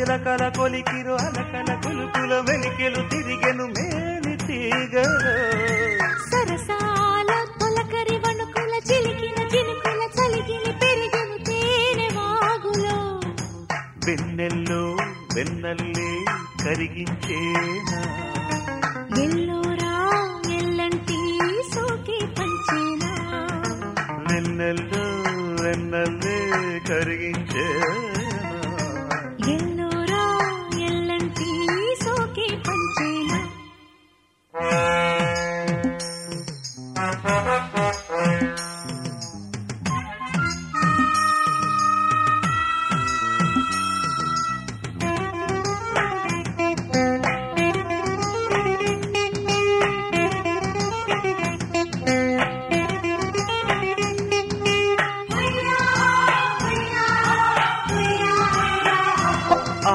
చిలకల కొలికిరు అలకల కులుకుల వెలికెలు తిరిగెను మేని తీగలో సరసాల తొలకరి వణుకుల చిలికిన చినుకుల చలికిని పెరిగెను తేనె వాగులో వెన్నెల్లో వెన్నల్లే కరిగించేనా ఎల్లోరా ఎల్లంటి సోకి పంచేనా వెన్నెల్లో వెన్నల్లే కరిగించేనా ఎల్లోరా ఎల్లంటి సోకి పంచేనా ఆ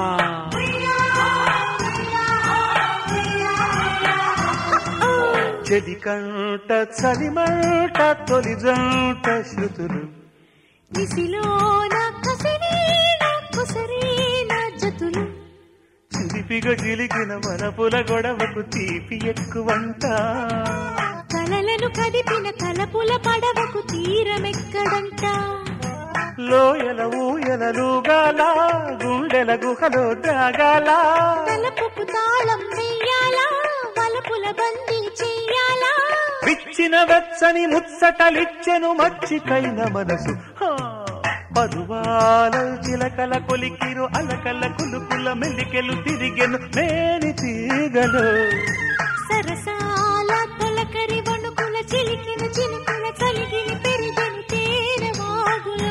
చెడి కంట చలిమంట తొలి జంట శృతులు నిసిలోన కసిరీన కుసరీన జతులు చిలిపిగా గిలిగిన వనపుల గొడవకు తీపి ఎక్కువంట కలలను కదిపిన తలపుల పడవకు తీరమెక్కడంట లోయల ఊయలలుగాల గుండెల గుహలో దాగాల తలపుకు తాళం వెయ్యాలా వలపుల బందీ చెయ్యాలా విచ్చిన వెచ్చని ముచ్చటలిచ్చెను మచ్చికైన మనసు హా! పరువాల చిలకల కొలికిరు అలకల కులుకుల మెలికెలు తిరిగెను మేని తీగలు సరసాల తొలకరి వణుకుల చిలికిన చినుకుల చలిగిని పెరిగెను తేనె వాగులో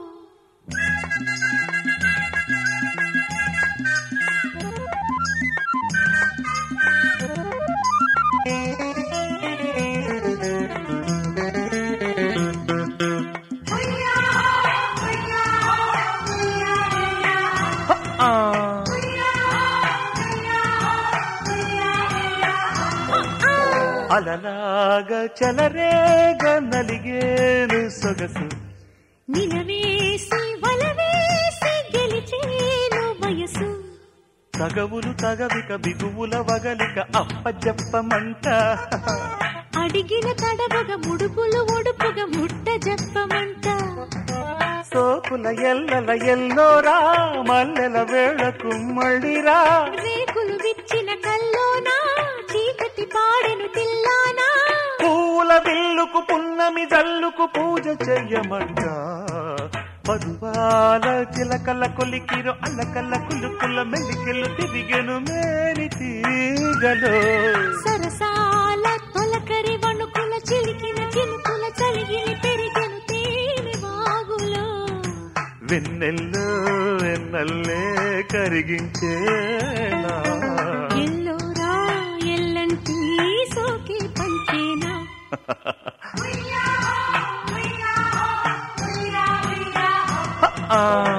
ఆ అలలాగా చలరేగ నలిగేను సొగసు నిలవేసి వలవేసి గెలిచేను వయసు తగవులు తగవిక బిగువుల వగలిక అప్పజెప్పమంట అడిగిన తడవగ ముడుపులు ఒడుపుగా ముట్ట చెప్పమంట సోకుల ఎల్లల ఎల్లోరా మల్లెల వేళకు మళ్ళీరా రేకులు విచ్చిన కల్లోనా చీకటి పాడెను తిల్లానా పూల బిల్లుకు పున్నమి జల్లుకు పూజ చెయ్యమంట పరువాల చిలకల కొలికిరు అల్లకల్ల కులుకుల మెలికెలు తిరిగెను మేని తీగలో సరసాల తొలకరి వణుకుల చిలికిన చినుకుల చలిగిలి పెరిగెను తేనె వాగులో వెన్నెల్లో వెన్నల్లే కరిగించేనా ఎల్లోరా ఎల్లంటి సోకి పంచేనా ఆ